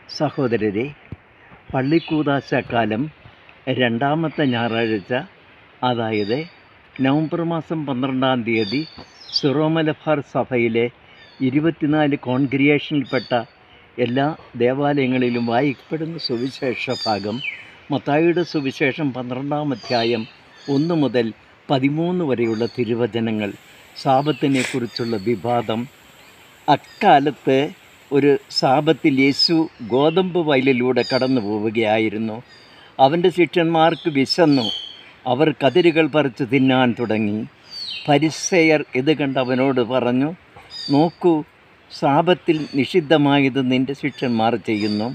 സഹോദരരെ പള്ളിക്കൂദാശക്കാലം രണ്ടാമത്തെ ഞായറാഴ്ച അതായത് നവംബർ മാസം പന്ത്രണ്ടാം തീയതി സിറോമലബാർ സഭയിലെ ഇരുപത്തിനാല് കോൺഗ്രിയേഷനിൽപ്പെട്ട എല്ലാ ദേവാലയങ്ങളിലും വായിക്കപ്പെടുന്ന സുവിശേഷ ഭാഗം മത്തായിയുടെ സുവിശേഷം പന്ത്രണ്ടാം അധ്യായം ഒന്ന് മുതൽ പതിമൂന്ന് വരെയുള്ള തിരുവചനങ്ങൾ സാപത്തിനെക്കുറിച്ചുള്ള വിവാദം അക്കാലത്ത് ഒരു സാപത്തിൽ യേശു ഗോതമ്പ് വയലിലൂടെ കടന്നു പോവുകയായിരുന്നു അവൻ്റെ ശിഷ്യന്മാർക്ക് വിശന്നു അവർ കതിരുകൾ പറിച്ച് തിന്നാൻ തുടങ്ങി പരിസയർ ഇത് കണ്ട് അവനോട് പറഞ്ഞു നോക്കൂ സാപത്തിൽ നിഷിദ്ധമായത് നിൻ്റെ ശിഷ്യന്മാർ ചെയ്യുന്നു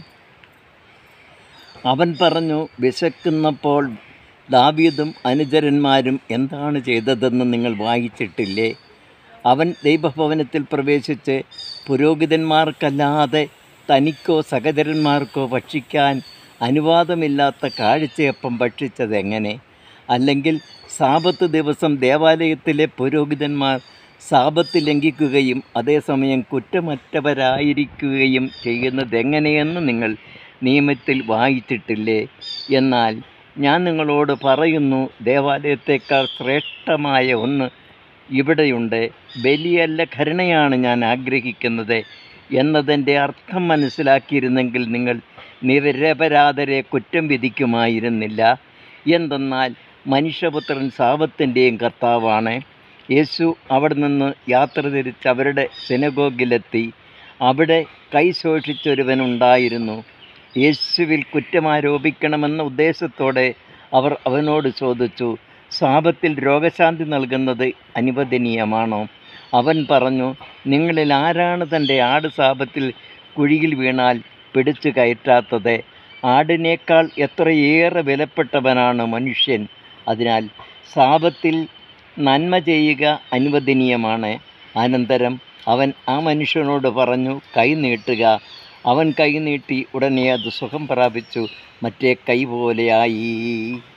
അവൻ പറഞ്ഞു വിശക്കുന്നപ്പോൾ ദാവീദും അനുചരന്മാരും എന്താണ് ചെയ്തതെന്ന് നിങ്ങൾ വായിച്ചിട്ടില്ലേ അവൻ ദൈവഭവനത്തിൽ പ്രവേശിച്ച് പുരോഹിതന്മാർക്കല്ലാതെ തനിക്കോ സഹചരന്മാർക്കോ ഭക്ഷിക്കാൻ അനുവാദമില്ലാത്ത കാഴ്ചയപ്പം ഭക്ഷിച്ചതെങ്ങനെ അല്ലെങ്കിൽ സാപത്ത് ദിവസം ദേവാലയത്തിലെ പുരോഹിതന്മാർ സാപത്ത് ലംഘിക്കുകയും അതേസമയം കുറ്റമറ്റവരായിരിക്കുകയും ചെയ്യുന്നതെങ്ങനെയെന്ന് നിങ്ങൾ നിയമത്തിൽ വായിച്ചിട്ടില്ലേ എന്നാൽ ഞാൻ നിങ്ങളോട് പറയുന്നു ദേവാലയത്തേക്കാൾ ശ്രേഷ്ഠമായ ഒന്ന് ഇവിടെയുണ്ട് ബലിയല്ല കരുണയാണ് ഞാൻ ആഗ്രഹിക്കുന്നത് എന്നതിൻ്റെ അർത്ഥം മനസ്സിലാക്കിയിരുന്നെങ്കിൽ നിങ്ങൾ നിരപരാധരെ കുറ്റം വിധിക്കുമായിരുന്നില്ല എന്തെന്നാൽ മനുഷ്യപുത്രൻ സാപത്തിൻ്റെയും കർത്താവാണ് യേശു അവിടെ നിന്ന് യാത്ര തിരിച്ച് അവരുടെ സിനഗോഗിലെത്തി അവിടെ കൈ ശോഷിച്ചൊരുവനുണ്ടായിരുന്നു യേശുവിൽ കുറ്റമാരോപിക്കണമെന്ന ഉദ്ദേശത്തോടെ അവർ അവനോട് ചോദിച്ചു സാപത്തിൽ രോഗശാന്തി നൽകുന്നത് അനുവദനീയമാണോ അവൻ പറഞ്ഞു നിങ്ങളിൽ ആരാണ് തൻ്റെ ആട് സാപത്തിൽ കുഴിയിൽ വീണാൽ പിടിച്ചു കയറ്റാത്തത് ആടിനേക്കാൾ എത്രയേറെ വിലപ്പെട്ടവനാണ് മനുഷ്യൻ അതിനാൽ സാപത്തിൽ നന്മ ചെയ്യുക അനുവദനീയമാണ് അനന്തരം അവൻ ആ മനുഷ്യനോട് പറഞ്ഞു കൈ നീട്ടുക അവൻ കൈ നീട്ടി ഉടനെ അത് സുഖം പ്രാപിച്ചു മറ്റേ കൈ പോലെയായി